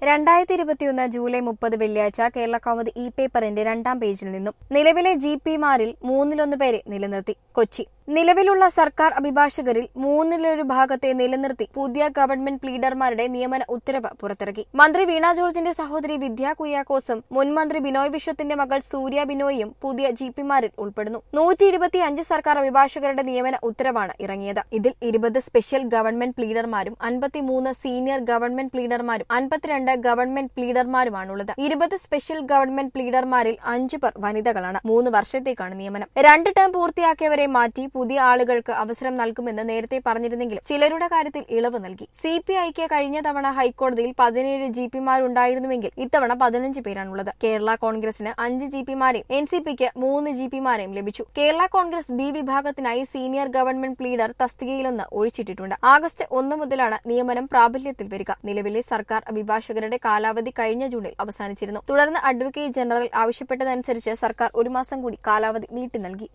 രണ്ടായിരത്തി ഇരുപത്തിയൊന്ന് ജൂലൈ മുപ്പത് വെള്ളിയാഴ്ച കേരള കൗമുദി ഇ പേപ്പറിന്റെ രണ്ടാം പേജിൽ നിന്നും നിലവിലെ ജി പിമാരിൽ മൂന്നിലൊന്ന് പേരെ നിലനിർത്തി കൊച്ചി നിലവിലുള്ള സർക്കാർ അഭിഭാഷകരിൽ മൂന്നിലൊരു ഭാഗത്തെ നിലനിർത്തി പുതിയ ഗവൺമെന്റ് പ്ലീഡർമാരുടെ നിയമന ഉത്തരവ് പുറത്തിറക്കി മന്ത്രി വീണ ജോർജിന്റെ സഹോദരി വിദ്യ കുര്യാക്കോസും മുൻ മന്ത്രി ബിനോയ് വിശ്വത്തിന്റെ മകൾ സൂര്യ ബിനോയും പുതിയ ജി പിമാരിൽ ഉൾപ്പെടുന്നു നൂറ്റി ഇരുപത്തിയഞ്ച് സർക്കാർ അഭിഭാഷകരുടെ നിയമന ഉത്തരവാണ് ഇറങ്ങിയത് ഇതിൽ ഇരുപത് സ്പെഷ്യൽ ഗവൺമെന്റ് പ്ലീഡർമാരും അൻപത്തിമൂന്ന് സീനിയർ ഗവൺമെന്റ് പ്ലീഡർമാരും അൻപത്തിരണ്ട് ഗവൺമെന്റ് പ്ലീഡർമാരുമാണുള്ളത് ഇരുപത് സ്പെഷ്യൽ ഗവൺമെന്റ് പ്ലീഡർമാരിൽ അഞ്ചു പേർ വനിതകളാണ് മൂന്ന് വർഷത്തേക്കാണ് നിയമനം രണ്ട് ടേം പൂർത്തിയാക്കിയവരെ മാറ്റി പുതിയ ആളുകൾക്ക് അവസരം നൽകുമെന്ന് നേരത്തെ പറഞ്ഞിരുന്നെങ്കിലും ചിലരുടെ കാര്യത്തിൽ ഇളവ് നൽകി സി പി ഐക്ക് കഴിഞ്ഞ തവണ ഹൈക്കോടതിയിൽ പതിനേഴ് ജി പിമാരുണ്ടായിരുന്നുവെങ്കിൽ ഇത്തവണ പതിനഞ്ച് പേരാണുള്ളത് കേരള കോൺഗ്രസിന് അഞ്ച് ജി പിമാരെയും എൻ സി പിക്ക് മൂന്ന് ജി പിമാരെയും ലഭിച്ചു കേരള കോൺഗ്രസ് ബി വിഭാഗത്തിനായി സീനിയർ ഗവൺമെന്റ് പ്ലീഡർ തസ്തികയിലൊന്ന് ഒഴിച്ചിട്ടിട്ടുണ്ട് ആഗസ്റ്റ് ഒന്ന് മുതലാണ് നിയമനം പ്രാബല്യത്തിൽ വരിക നിലവിലെ സർക്കാർ അഭിഭാഷകരുടെ കാലാവധി കഴിഞ്ഞ ജൂണിൽ അവസാനിച്ചിരുന്നു തുടർന്ന് അഡ്വക്കേറ്റ് ജനറൽ ആവശ്യപ്പെട്ടതനുസരിച്ച് സർക്കാർ ഒരു മാസം കൂടി കാലാവധി നീട്ടി നൽകി